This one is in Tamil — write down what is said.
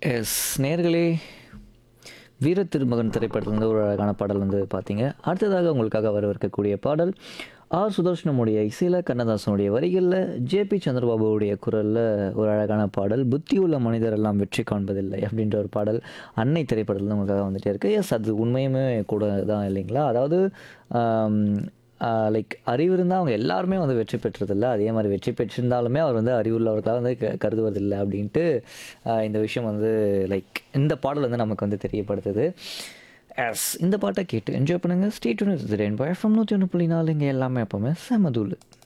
எஸ் நேர்களே வீர திருமகன் திரைப்படத்துலேருந்து ஒரு அழகான பாடல் வந்து பார்த்தீங்க அடுத்ததாக உங்களுக்காக வரவிருக்கக்கூடிய பாடல் ஆர் சுதர்ஷனமுடைய இசையில் கண்ணதாசனுடைய வரிகளில் ஜேபி சந்திரபாபுவுடைய குரலில் ஒரு அழகான பாடல் புத்தி உள்ள மனிதர் எல்லாம் வெற்றி காண்பதில்லை அப்படின்ற ஒரு பாடல் அன்னை திரைப்படத்தில் உங்களுக்காக வந்துட்டே இருக்குது எஸ் அது உண்மையுமே கூட தான் இல்லைங்களா அதாவது லைக் அறிவு இருந்தால் அவங்க எல்லாருமே வந்து வெற்றி பெற்றதில்லை அதே மாதிரி வெற்றி பெற்றிருந்தாலுமே அவர் வந்து அறிவுள்ளவர்களாக வந்து க கருதுவதில்லை அப்படின்ட்டு ஆஹ் இந்த விஷயம் வந்து லைக் இந்த பாடல் வந்து நமக்கு வந்து தெரியப்படுத்துது எஸ் இந்த பாட்டை கேட்டு என்ஜாய் பண்ணுங்கள் ஸ்டேட் ஒன்று ரெயின் பாய் ஃப்ரம் நூற்றி ஒன்று புள்ளி நாலு இங்கே எல்லாமே எப்போவுமே செமதூள்